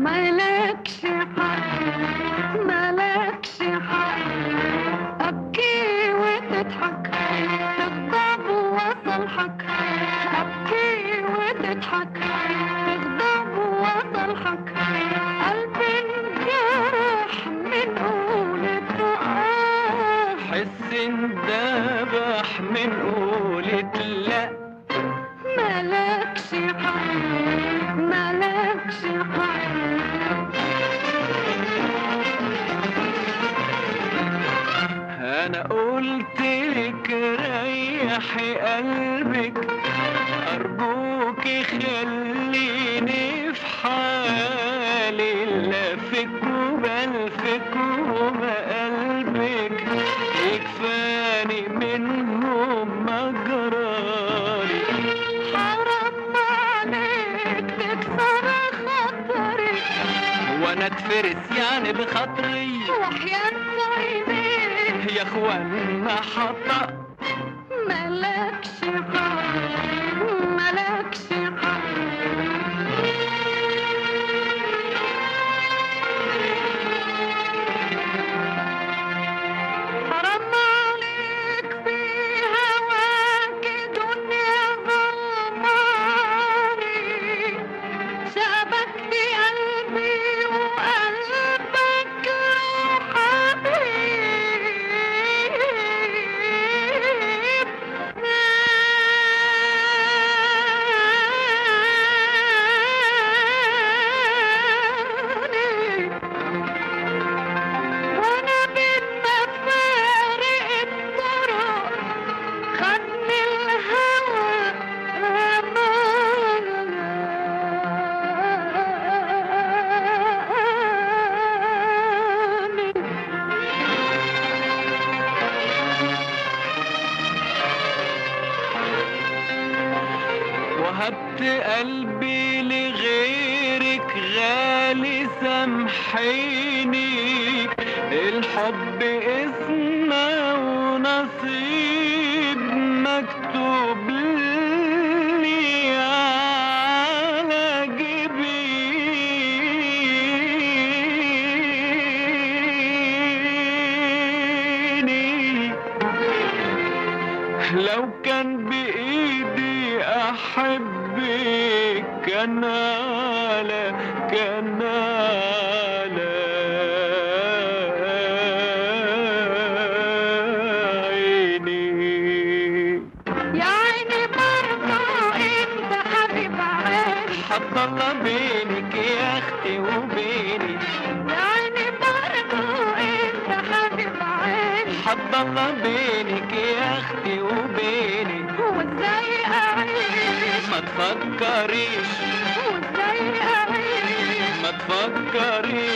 مالكش حق مالكش حق أبكي وتضحك تغضب وصلحك أبكي وتضحك تغضب وصلحك قلبي انجرح من قولة آه حس اندبح من قولة لا مالكش حق مالكش حق انا قلت لك ريحي قلبك ارجوك خليني في حالي لفك وبلفك وبقلبك يكفاني منهم مجرالي حرام عليك تكسر خاطري وانا اتفرس يعني بخاطري وحياة عينيك يا اخوانا حطأ مالكش حق مالكش حق حرام عليك في هواك دنيا ظلماني شبكت قلبي وقلبك حبيب ناداني وانا بين مفارق الطرق خدني الهوى رماني وهبت قلبي لغيرك غالي سامحيني الحب اسمه ونصيب مكتوب لي على جبيني لو كان بإيدي أحبك كان على كان على عيني يا عيني برضه انت حبيب عيني حط الله بينك يا أختي وبيني يا عيني برضه انت حبيب عيني حط الله بينك يا أختي وبيني وازاي اعيش ما تفكريش وازاي اعيش ما تفكريش